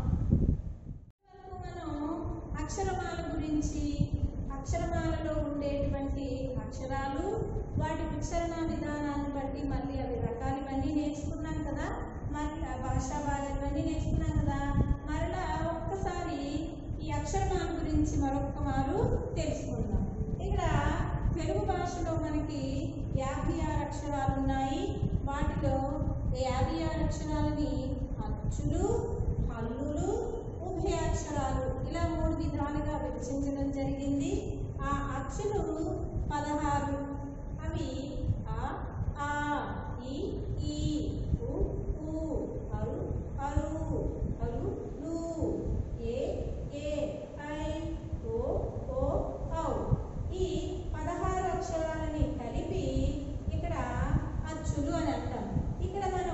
వరకు మనం అక్షరమాల గురించి అక్షరమాలలో ఉండేటువంటి అక్షరాలు వాటి ఉచ్చారణ విధానాన్ని బట్టి మళ్ళీ అవి రకాలు ఇవన్నీ నేర్చుకున్నాం కదా మళ్ళీ ఆ భాషా భాగాలు ఇవన్నీ నేర్చుకున్నాం కదా మరలా ఒక్కసారి ఈ అక్షరమాల గురించి మరొక్క మారు తెలుసుకుందాం ఇక్కడ తెలుగు భాషలో మనకి యాభై ఆరు అక్షరాలు ఉన్నాయి వాటిలో ఈ యాభై ఆరు అక్షరాలని అచ్చులు హల్లులు ఉభయాక్షరాలు ఇలా మూడు విధాలుగా విభజించడం జరిగింది ఆ అచ్చులు పదహారు అవి ఆ ఆ ఈ ఈ ఉ ఊ అరు అరు అరు లు ఏ ఏ ఐ ఓ ఓ ఔ ఈ పదహారు అక్షరాలని కలిపి ఇక్కడ అచ్చులు అని అంటాం ఇక్కడ మనం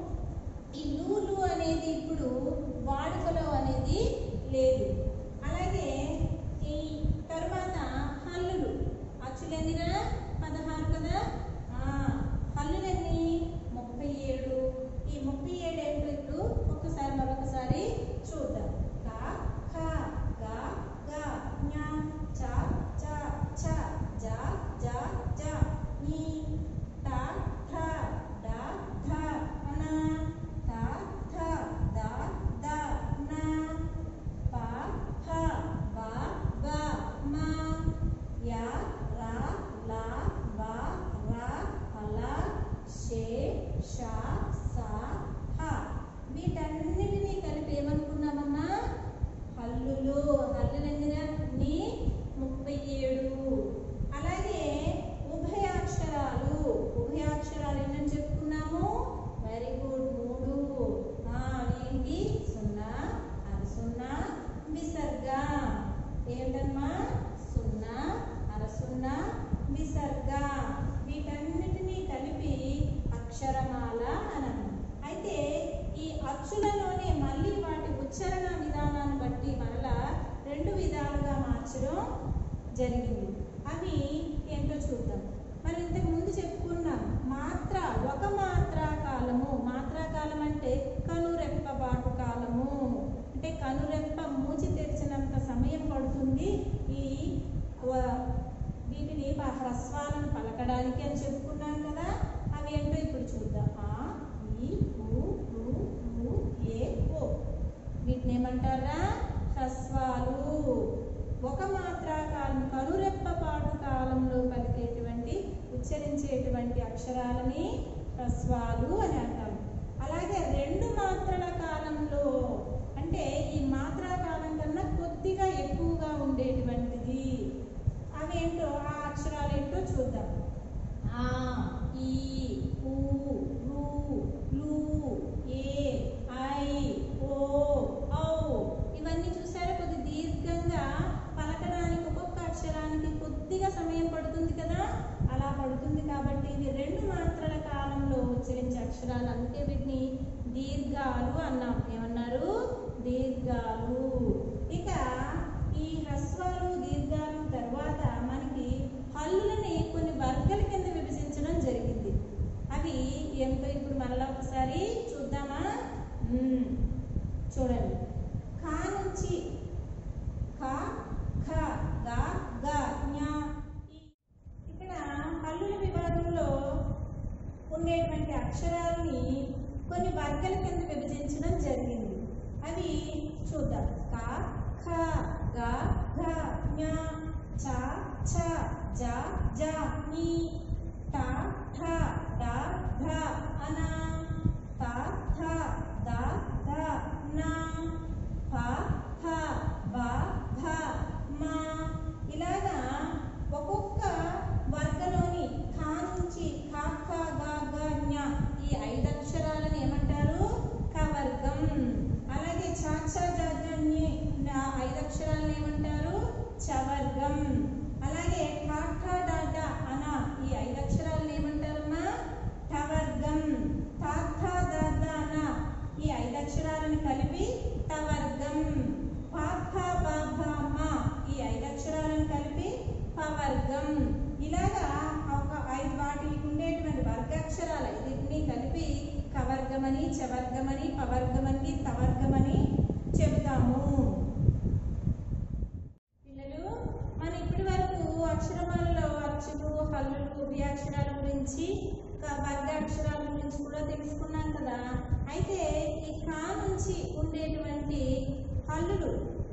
ఈ లూలు అనేది ఇప్పుడు వాడుకలో అనేది లేదు అలాగే ఈ తరువాత హల్లులు అచ్చులెన్నిరా పదహారు కదా ఆ, హల్లులెన్ని ముప్పై ఏడు ఈ ముప్పై ఏడు ఏంటో ఇప్పుడు ఒక్కసారి మరొకసారి చూద్దాం కా ఖ గా గా ఞ చ చ ఛ జ జ జ నీ ట ఠ డ ధ న త థ ద ద న ప ఫ బ బ మ య ర ల వ ర హల షే ష స హ వీటన్నిటినీ కలిపి ఏమనుకున్నామమ్మా హల్లులు హల్లులన్నీ ముప్పై ఏడు అలాగే ఉభయాక్షరాలు ఉభయాక్షరాలు ఏంటని చెప్పుకున్నాము వెరీ గుడ్ మూడు ఆ, ఏంటి సున్నా అర సున్నా విసర్గ ఏంటమ్మా సున్నా అర సున్నా విసర్గ వీటన్నిటినీ కలిపి అక్షరమాల అని అన్నాం అయితే ఈ అచ్చులలోనే మళ్ళీ వాటి ఉచ్చారణ విధానాన్ని బట్టి మరలా రెండు విధాలుగా మార్చడం జరిగింది అవి ఏంటో చూద్దాం మనం ఇంతకు ముందు చెప్పుకున్నాం మాత్ర ఒక మాత్రా కాలము మాత్రా కాలం అంటే కనురెప్పబాటు కాలము అంటే కనురెప్ప మూచి తెరిచినంత సమయం పడుతుంది ఈ వ- వీటిని ప- హ్రస్వాలను పలకడానికి అని చెప్పుకున్నాం కదా అవి ఏంటో ఇప్పుడు చూద్దాం ఆ ఈ ఉ రు ము ఏ ఓ వీటిని ఏమంటారా హ్రస్వాలు ఒక మాత్రా కాలం కనురెప్పపాటు కాలంలో పలికేటువంటి ఉచ్చరించేటువంటి అక్షరాలని హ్రస్వాలు అని అంటాం అలాగే రెండు మాత్రల కాలంలో అంటే ఈ మాత్రా కాలం కన్నా కొద్దిగా ఎక్కువగా ఉండేటువంటిది అవేంటో ఆ అక్షరాలు ఏంటో చూద్దాం ఆ ఈ ఊ రు లు ఏ ఐ ఓ ఔ ఇవన్నీ చూసారా కొద్ది దీర్ఘంగా పలకడానికి ఒక్కొక్క అక్షరానికి కొద్దిగా సమయం పడుతుంది కదా అలా పడుతుంది కాబట్టి ఇవి రెండు మాత్రల కాలంలో ఉచ్చరించే అక్షరాలు అందుకే వీటిని దీర్ఘాలు అన్నాం ఏమన్నారు దీర్ఘాలు ఇక ఈ హ్రస్వాలు దీర్ఘాలు తర్వాత మనకి హల్లులని కొన్ని వర్గాల కింద విభజించడం జరిగింది అవి ఏంటో ఇప్పుడు మరలా ఒకసారి చూద్దామా మ్మ్. చూడండి ఖా నుంచి ఖ ఖ గ గ ఞ ఈ. ఇక్కడ హల్లుల విభాగంలో ఉండేటువంటి అక్షరాలని కొన్ని వర్గాలు వర్గల కింద విభజించడం జరిగింది అవి చూద్దాం క ఖ గ ఘ ఞ చ ఛ జ జ ని ట ఠ డ ఢ అన త థ ద ధ న ఫ ఫ బ భ మ ఇలాగా ఒక్కొక్క వర్గలోని ఖా నుంచి ఖ ఖ గ గ జ్ఞ ఈ ఐదు అక్షరాలను ఏమంటారు కవర్గం అలాగే చ ఛ జ జ ఞ నా ఐదు అక్షరాలను ఏమంటారు చవర్గం అలాగే ఠ ఠ డ డ అన ఈ ఐదు అక్షరాలను ఏమంటారమ్మా టవర్గం ఠ ఠ ద ద న ఈ ఐదు అక్షరాలను కలిపి టవర్గం ఫ ఫ బ భ మ ఈ ఐదు అక్షరాలను కలిపి పవర్గం ఇలాగా ఒక ఐదు వాటికి ఉండేటువంటి వర్గాక్షరాలు ఐదింటిని కలిపి కవర్గమని చవర్గమని పవర్గమని తవర్గమని చెబుతాము పిల్లలు మన ఇప్పటి వరకు అక్షరమాలలో అచ్చులు హల్లులు ఉభయాక్షరాల గురించి ఇంకా వర్గాక్షరాల గురించి కూడా తెలుసుకున్నాం కదా అయితే ఈ కా నుంచి ఉండేటువంటి హల్లులు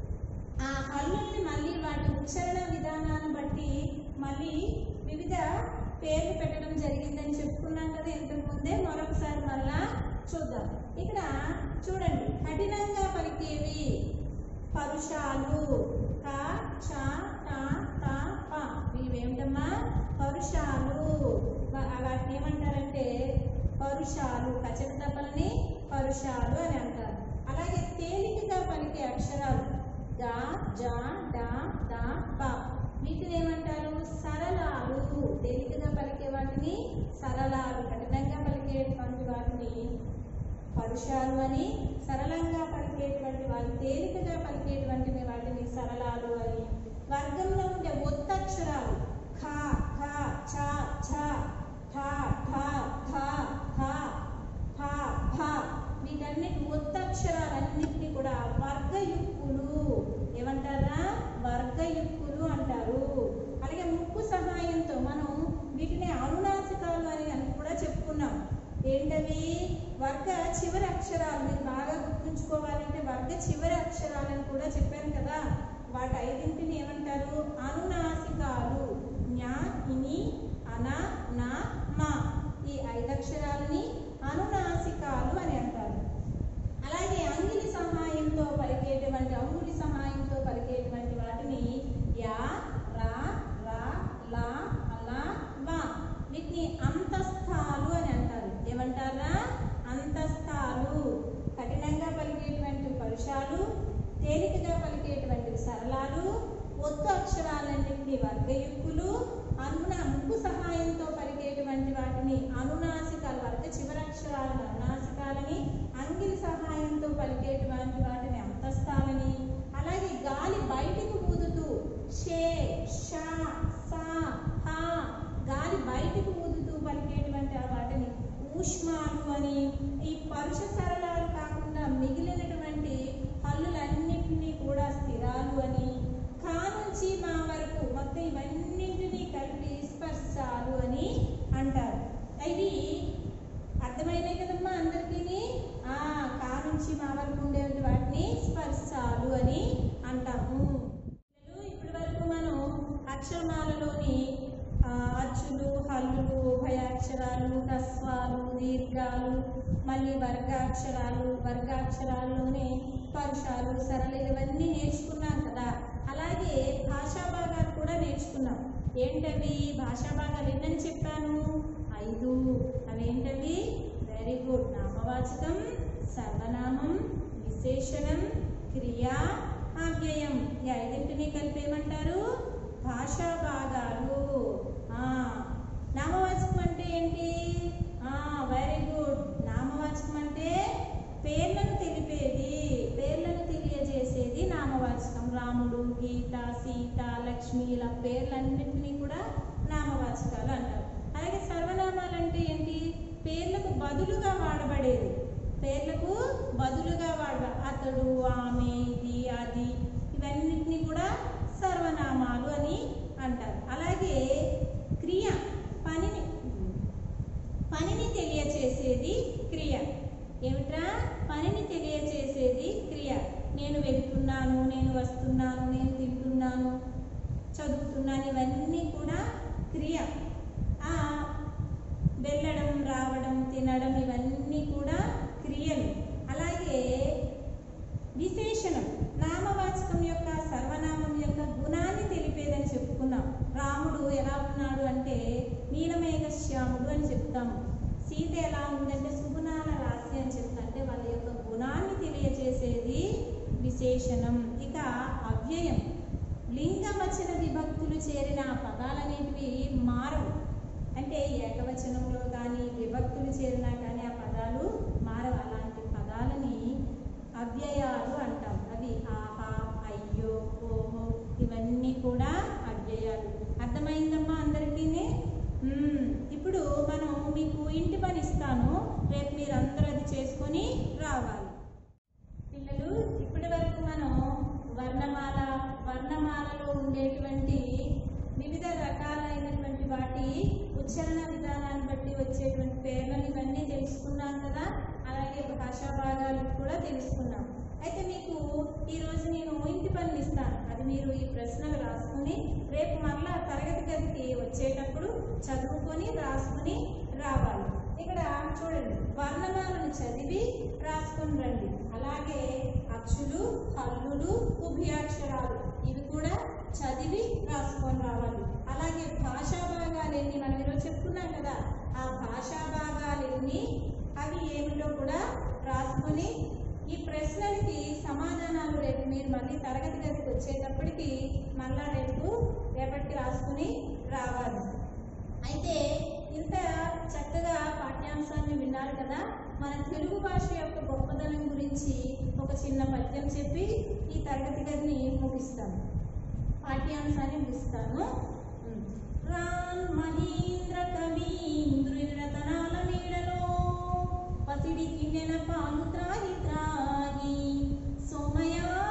ఆ హల్లుల్ని మళ్ళీ వాటి ఉచ్చారణ విధానాన్ని బట్టి మళ్ళీ వివిధ పేర్లు పెట్టడం జరిగిందని చెప్పుకున్నాం కదా ఇంతకు ముందే మరొకసారి మళ్ళా చూద్దాం ఇక్కడ చూడండి కఠినంగా పలికేవి పరుషాలు క చ ట త ప ఇవేమిటమ్మా పరుషాలు వా- వాటిని ఏమంటారంటే పరుషాలు కచట తపలని పరుషాలు అని అంటారు అలాగే తేలికగా పలికే అక్షరాలు గ జ డ ద ప వీటిని ఏమంటారు సరళాలు తేలికగా పలికే వాటిని సరళాలు కఠినంగా పలికేటువంటి వాటిని పరుషాలు అని సరళంగా పలికేటువంటి వాళ్ళు తేలికగా పలికేటువంటి వాటిని సరళాలు అని వర్గంలో ఉండే ఒత్తక్షరాలు ఖ ఖ ఛ ఛ ఠ ఠ థ థ ఫ ఫ వీటన్నిటి ఒత్తక్షరాలన్నింటినీ కూడా వర్గయుక్కులు ఏమంటారా వర్గయుక్కులు అంటారు అలాగే ముక్కు సహాయంతో మనం వీటిని అనునాసికాలు అని అని కూడా చెప్పుకున్నాం ఏంటవి వర్గ చివరి అక్షరాలు మీరు బాగా గుర్తుంచుకోవాలంటే వర్గ చివరి అక్షరాలని కూడా చెప్పాను కదా వాటి ఐదింటిని ఏమంటారు అనునాసికాలు జ్ఞా ఇని అన నా మా ఈ ఐదు అక్షరాలని అనునాసికాలు అని అంటారు అలాగే అంగిలి సహాయంతో పలికేటువంటి అంగులి సహాయంతో పలికేటువంటి వాటిని యా రా రా లా అలా వా వీటిని అంతస్థాలు అని అంటారు ఏమంటారా అంతస్థాలు కఠినంగా పలికేటువంటి పరుషాలు తేలికగా పలికేటువంటి సరళాలు ఒత్తు అక్షరాలన్నింటినీ వర్గయుక్కులు అనున ముక్కు సహాయంతో పలికేటువంటి వాటిని అనునాసికాలు వర్గ చివరి అక్షరాలను అనునాసికాలని అంగిలి సహాయంతో పలికేటువంటి వాటిని అంతస్తాలని అలాగే గాలి బయటికి ఊదుతూ షే షా సా హా గాలి బయటికి ఊదుతూ పలికేటువంటి ఆ వాటిని ఊష్మాలు అని ఈ పరుష సరళాలు కాకుండా మిగిలినటువంటి హల్లులన్నింటినీ కూడా స్థిరాలు అని కా నుంచి మా వరకు మొత్తం ఇవన్నింటినీ కలిపి స్పర్శాలు అని అంటారు ఇవి అర్థమైనాయి కదమ్మా అందరికీ ఆ కా నుంచి మా వరకు ఉండేటువంటి వాటిని స్పర్శాలు అని అంటాము పిల్లలు, ఇప్పటి వరకు మనం అక్షరమాలలోని ఆ, అచ్చులు హల్లులు ఉభయాక్షరాలు హ్రస్వాలు దీర్ఘాలు మళ్ళీ వర్గాక్షరాలు వర్గాక్షరాల్లోనే పరుషాలు సరళ ఇవన్నీ నేర్చుకున్నాం కదా అలాగే భాషా భాగాలు కూడా నేర్చుకున్నాం ఏంటవి భాషా భాగాలు ఎన్నని చెప్పాను ఐదు అవేంటవి వెరీ గుడ్ నామవాచకం సర్వనామం విశేషణం క్రియ అవ్యయం ఈ ఐదింటిని కలిపి ఏమంటారు భాషా భాగాలు ఆ, నామవాచకం అంటే ఏంటి వెరీ గుడ్ నామవాచకం అంటే పేర్లను తెలిపేది పేర్లను తెలియజేసేది నామవాచకం రాముడు గీత సీత లక్ష్మి ఇలా పేర్లన్నింటినీ కూడా నామవాచకాలు అంటారు అలాగే సర్వనామాలు అంటే ఏంటి పేర్లకు బదులుగా వాడబడేది పేర్లకు బదులుగా వాడ అతడు ఆమె ఇది అది ఇవన్నిటిని కూడా సర్వనామాలు అని అంటారు అలాగే క్రియ పనిని పనిని తెలియచేసేది క్రియ ఏమిట్రా పనిని తెలియచేసేది క్రియ నేను వెళ్తున్నాను నేను వస్తున్నాను నేను తింటున్నాను చదువుతున్నాను ఇవన్నీ కూడా క్రియ ఆ వెళ్ళడం రావడం తినడం ఇవన్నీ కూడా క్రియలు అలాగే విశేషణం నామవాచకం యొక్క సర్వనామం యొక్క గుణాన్ని తెలిపేదని చెప్పుకున్నాం రాముడు ఎలా ఉన్నాడు అంటే నీలమేఘశ్యాముడు అని చెప్తాము సీత ఎలా ఉందంటే సుగుణాల రాశి అని చెప్తా అంటే వాళ్ళ యొక్క గుణాన్ని తెలియజేసేది విశేషణం ఇక అవ్యయం లింగవచన విభక్తులు చేరిన ఆ పదాలనేటివి మారవు అంటే ఏకవచనంలో కానీ విభక్తులు చేరినా కానీ ఆ పదాలు మారవు అలాంటి పదాలని అవ్యయాలు అంటాం అవి ఆహా అయ్యో ఓహో ఇవన్నీ కూడా అవ్యయాలు అర్థమైందమ్మా అందరికీ ఇప్పుడు మనం మీకు ఇంటి పని ఇస్తాను రేపు మీరు అందరూ అది చేసుకొని రావాలి పిల్లలు ఇప్పటి వరకు మనం వర్ణమాల వర్ణమాలలో ఉండేటువంటి వివిధ రకాలైనటువంటి వాటి ఉచ్చారణ విధానాన్ని బట్టి వచ్చేటువంటి పేర్లను ఇవన్నీ తెలుసుకున్నాం కదా అలాగే భాషా భాగాలు కూడా తెలుసుకున్నాం అయితే మీకు ఈ రోజు నేను ఇంటి పనులు ఇస్తాను అది మీరు ఈ ప్రశ్నలు రాసుకుని రేపు మరలా తరగతి గదికి వచ్చేటప్పుడు చదువుకొని రాసుకుని రావాలి ఇక్కడ చూడండి వర్ణమాలను చదివి రాసుకుని రండి అలాగే అచ్చులు హల్లులు ఉభయాక్షరాలు ఇవి కూడా చదివి రాసుకొని రావాలి అలాగే భాషా భాగాలు ఎన్ని మనం ఈరోజు చెప్పుకున్నాం కదా ఆ భాషా భాగాలు ఎన్ని అవి ఏమిటో కూడా రాసుకొని ఈ ప్రశ్నలకి సమాధానాలు రేపు మీరు మళ్ళీ తరగతి గదికి వచ్చేటప్పటికి మళ్ళా రేపు రేపటికి రాసుకుని రావాలి అయితే ఇంత చక్కగా పాఠ్యాంశాన్ని విన్నారు కదా మన తెలుగు భాష యొక్క గొప్పదనం గురించి ఒక చిన్న పద్యం చెప్పి ఈ తరగతి గదిని ముగిస్తాను పాఠ్యాంశాన్ని ముగిస్తాను రాన్ మహీంద్ర కవీంద్రుని రతనాల నీడలో పసిడి గిన్నెన పాలు త్రాగి త్రాగి సోమయా